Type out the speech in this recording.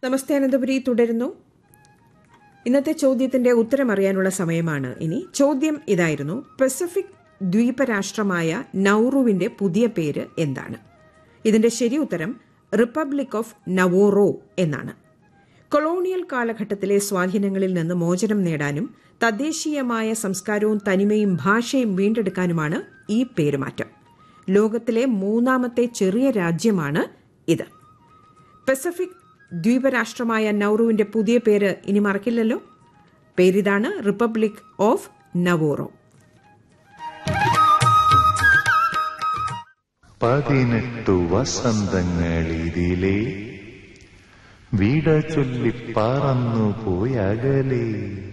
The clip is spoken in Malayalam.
നമസ്തേ അനന്തപുരി തുടരുന്നു ഇന്നത്തെ ചോദ്യത്തിന്റെ ഉത്തരം അറിയാനുള്ള സമയമാണ് ഇനി ചോദ്യം ഇതായിരുന്നു പസഫിക് ദ്വീപരാഷ്ട്രമായ നൌറുവിന്റെ പുതിയ പേര് എന്താണ് ഇതിന്റെ ശരി ഉത്തരം റിപ്പബ്ലിക് ഓഫ് നവോറോ എന്നാണ് കൊളോണിയൽ കാലഘട്ടത്തിലെ സ്വാധീനങ്ങളിൽ നിന്ന് മോചനം നേടാനും തദ്ദേശീയമായ സംസ്കാരവും തനിമയും ഭാഷയും വീണ്ടെടുക്കാനുമാണ് ഈ പേരുമാറ്റം ലോകത്തിലെ മൂന്നാമത്തെ ചെറിയ രാജ്യമാണ് ഇത് പസഫിക് ദ്വീപരാഷ്ട്രമായ നൌറുവിന്റെ പുതിയ പേര് ഇനി മറക്കില്ലല്ലോ പേരിതാണ് റിപ്പബ്ലിക് ഓഫ് നവോറോ പതിനെട്ടു വസന്തങ്ങളിതിലെ വിട ചൊല്ലി പറന്നു പോയകലേ